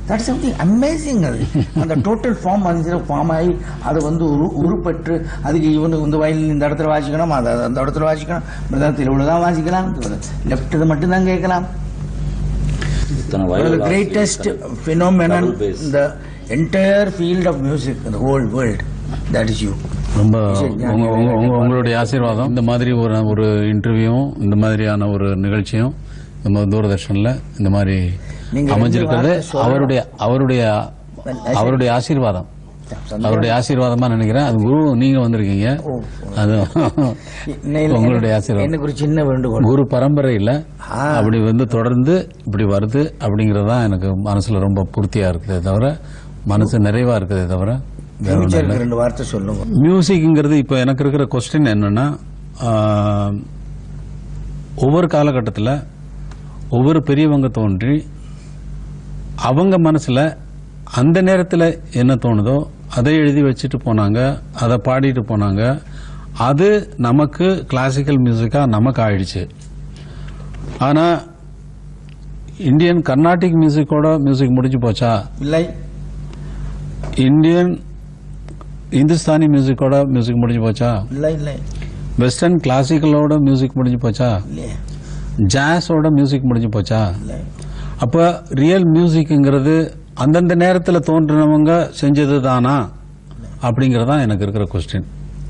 That is something amazing அது அந்த total form வந்து ஃபார்ம் ஆகி அது வந்து உரு உருப்பெற்று அதுக்கு இவனுக்கு இந்த வயலின் இந்த இடத்துல வாசிக்கணும் அதை அந்த இடத்துல வாசிக்கணும் மிருதத்தில் இவ்வளோ தான் வாசிக்கலாம் லெஃப்ட் இது மட்டும்தான் கேட்கலாம் இத்தனை one of the violin greatest வாசிக்கிறது. phenomenon Double bass. in the entire field of music in the whole world. That is you. ரொம்ப உங்க உங்க- உங்க- உங்களுடைய ஆசீர்வாதம் இந்த மாதிரி ஒரு ஒரு இன்டர்வியூவும் இந்த மாதிரியான ஒரு நிகழ்ச்சியும் நம்ம தூரதர்ஷன்ல இந்த மாதிரி நீங்க அமைஞ்சிருக்கிறது ரெண்டு வார்த்தை சொல்லணும். அவருடைய அவருடைய அவருடைய ஆசீர்வாதம் அவருடைய ஆசீர்வாதமா நினைக்கிறேன் அது குரு நீங்க வந்திருக்கீங்க அது இன்னையில உங்களுடைய எனக்கு- ஆசீர்வாதம் எனக்கு ஒரு சின்ன வேண்டுகோள் குரு பரம்பரையில் ஆ. அப்படி வந்து தொடர்ந்து இப்படி வருது அப்படிங்கிறது தான் எனக்கு மனசுல ரொம்ப பூர்த்தியா இருக்குதே தவிர மனசு நிறைவா இருக்குதே தவிர வேற ஒண்ணும் இல்ல. ஃபியூச்சருக்கு ரெண்டு வார்த்தை சொல்லுங்க மியூசிக்ங்கிறது இப்போ எனக்கு இருக்கிற கொஸ்டின் என்னன்னா ஆஹ், ஒவ்வொரு காலகட்டத்தில் ஒவ்வொரு பெரியவங்க தோன்றி அவங்க மனசுல அந்த நேரத்தில் என்ன தோணுதோ அதை எழுதி வச்சுட்டு போனாங்க அதை பாடிட்டு போனாங்க அது நமக்கு கிளாசிக்கல் மியூசிக்கா நமக்கு ஆயிடுச்சு ஆனா இந்தியன் கர்நாடிக் மியூசிக்கோட மியூசிக் முடிஞ்சு போச்சா இல்லை இந்தியன் இந்துஸ்தானி மியூசிக்கோட மியூசிக் முடிஞ்சு போச்சா இல்லை இல்லை வெஸ்டர்ன் கிளாசிக்கலோட மியூசிக் முடிஞ்சு போச்சா இல்லையே ஜாஸோட மியூசிக் முடிஞ்சு போச்சா இல்லை அப்ப ரியல் மியூசிக்ங்கிறது அந்தந்த நேரத்தில் தோன்றினவங்க செஞ்சது தானா அப்படிங்கறதான் எனக்கு இருக்கிற கொஸ்டின்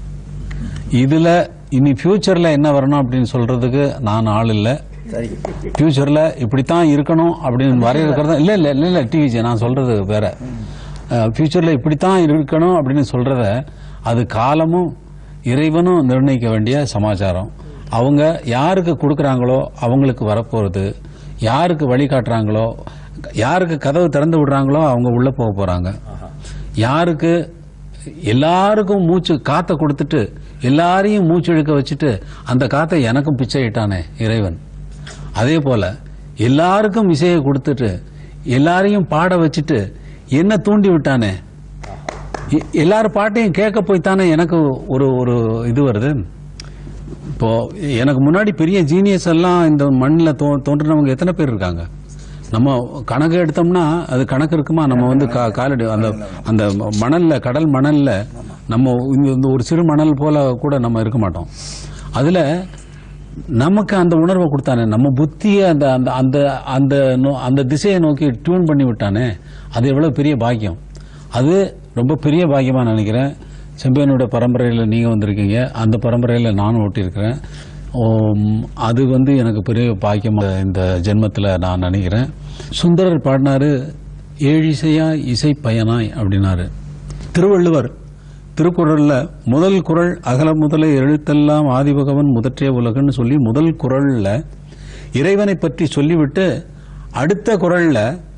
இதுல இனி ஃபியூச்சர்ல என்ன வரணும் அப்படின்னு சொல்றதுக்கு நான் ஆள் இல்லை சரி ஃபியூச்சர்ல இப்படித்தான் இருக்கணும் அப்படின்னு வரையறுக்கிறதா இல்ல இல்ல இல்ல இல்ல டிவிஜி நான் சொல்றது வேற ஃபியூச்சர்ல இப்படித்தான் இருக்கணும் அப்படின்னு சொல்றத அது காலமும் இறைவனும் நிர்ணயிக்க வேண்டிய சமாச்சாரம் அவங்க யாருக்கு கொடுக்கறாங்களோ அவங்களுக்கு வரப்போறது யாருக்கு வழிகாட்டுறாங்களோ யாருக்கு கதவு திறந்து விடுறாங்களோ அவங்க உள்ள போக போறாங்க யாருக்கு எல்லாருக்கும் மூச்சு காத்தை கொடுத்துட்டு எல்லாரையும் மூச்சு இழுக்க வச்சுட்டு அந்த காத்தை எனக்கும் பிச்சை இட்டானே இறைவன் அதே போல எல்லாருக்கும் இசையை கொடுத்துட்டு எல்லாரையும் பாட வச்சுட்டு என்ன தூண்டி விட்டானே எ- எல்லார் பாட்டையும் கேட்க போய் தானே எனக்கு ஒரு ஒரு இது வருது இப்போ எனக்கு முன்னாடி பெரிய ஜீனியஸ் எல்லாம் இந்த மண்ணில் தோ தோன்றினவங்க எத்தனை பேர் இருக்காங்க நம்ம கணக்கு எடுத்தோம்னா அது கணக்கு இருக்குமா நம்ம வந்து கா- காலடி அந்த அந்த மணல்ல கடல் மணல்ல நம்ம இங்க இந்த ஒரு சிறு மணல் போல கூட நம்ம இருக்க மாட்டோம் அதுல நமக்கு அந்த உணர்வை கொடுத்தானே நம்ம புத்தியை அந்த அந்த அந்த அந்த நோ- அந்த திசையை நோக்கி டியூன் பண்ணி விட்டானே அது எவ்வளவு பெரிய பாக்கியம் அது ரொம்ப பெரிய பாக்கியமா நினைக்கிறேன் செம்பியனோட பரம்பரையில் நீங்க வந்திருக்கீங்க அந்த பரம்பரையில் நானும் ஓட்டியிருக்கிறேன் ஓம், அது வந்து எனக்கு பெரிய பாக்கியமா இந்த ஜென்மத்தில் நான் நினைக்கிறேன் சுந்தரர் பாடினாரு ஏழிசையா இசை பயனாய் அப்படின்னாரு திருவள்ளுவர் திருக்குறள்ல முதல் குறள் அகல முதல எழுத்தெல்லாம் ஆதிபகவன் முதற்றே உலகன்னு சொல்லி முதல் குறள்ல இறைவனை பற்றி சொல்லிவிட்டு அடுத்த குறள்ல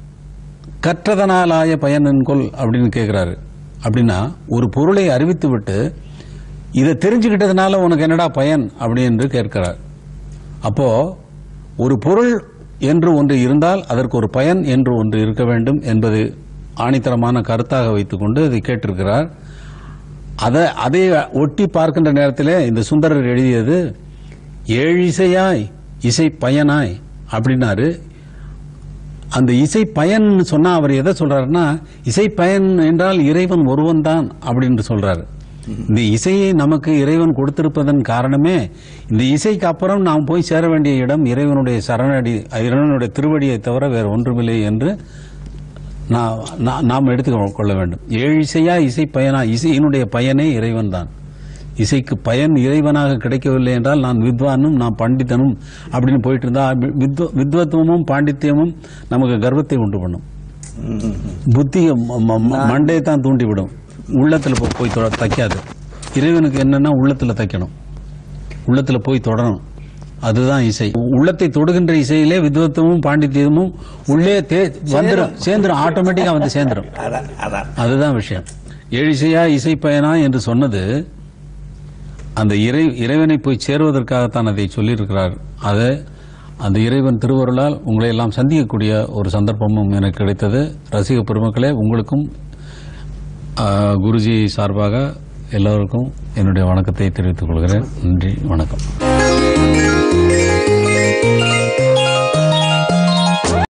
கற்றதனாலாய பயன் என்கொள் அப்படின்னு கேட்கிறாரு அப்படின்னா ஒரு பொருளை அறிவித்து விட்டு இதை தெரிஞ்சுக்கிட்டதுனால உனக்கு என்னடா பயன் அப்படின்னு கேட்கிறார் அப்போ ஒரு பொருள் என்று ஒன்று இருந்தால் அதற்கு ஒரு பயன் என்று ஒன்று இருக்க வேண்டும் என்பது ஆணித்தரமான கருத்தாக வைத்துக்கொண்டு இதை கேட்டிருக்கிறார் அதை அதை ஒட்டி பார்க்கின்ற நேரத்திலே இந்த சுந்தரர் எழுதியது ஏழிசையாய் இசை பயனாய் அப்படின்னாரு அந்த இசை பயன் சொன்னா அவர் எதை சொல்றாருன்னா இசை பயன் என்றால் இறைவன் ஒருவன் தான் அப்படின்னு சொல்றாரு இந்த இசையை நமக்கு இறைவன் கொடுத்திருப்பதன் காரணமே இந்த இசைக்கு அப்புறம் நாம் போய் சேர வேண்டிய இடம் இறைவனுடைய சரணடி இறைவனுடைய திருவடியை தவிர வேறு ஒன்றுமில்லை என்று நா- நா- நாம் எடுத்துக் கொள்ள வேண்டும் ஏழு இசையா இசை பயனா இசையினுடைய பயனே இறைவன் தான் இசைக்கு பயன் இறைவனாக கிடைக்கவில்லை என்றால் நான் வித்வானும் நான் பண்டிதனும் அப்படின்னு போயிட்டு இருந்தா வித்வ- வித்வத்துவமும் பாண்டித்யமும் நமக்கு கர்வத்தை உண்டு பண்ணும் புத்தியை ம- ம- ம- மண்டையை தான் தூண்டிவிடும் உள்ளத்துல போ- போய் தொட- தைக்காது இறைவனுக்கு என்னன்னா உள்ளத்துல தைக்கணும் உள்ளத்துல போய் தொடரும் அதுதான் இசை உள்ளத்தை தொடுகின்ற இசையிலே வித்வத்துவமும் பாண்டித்யமும் உள்ளே தே- வந்துரும் சேர்ந்துரும் ஆட்டோமேட்டிக்கா வந்து சேர்ந்துரும் அதான் அதான் அதுதான் விஷயம் ஏழிசையா இசை பயனா என்று சொன்னது அந்த இறை இறைவனை போய் சேருவதற்காகத்தான் அதை சொல்லியிருக்கிறார் அது அந்த இறைவன் திருவருளால் உங்களை எல்லாம் சந்திக்கக்கூடிய ஒரு சந்தர்ப்பமும் எனக்கு கிடைத்தது ரசிக பெருமக்களே உங்களுக்கும் ஆ, குருஜி சார்பாக எல்லோருக்கும் என்னுடைய வணக்கத்தை தெரிவித்துக் கொள்கிறேன் நன்றி வணக்கம்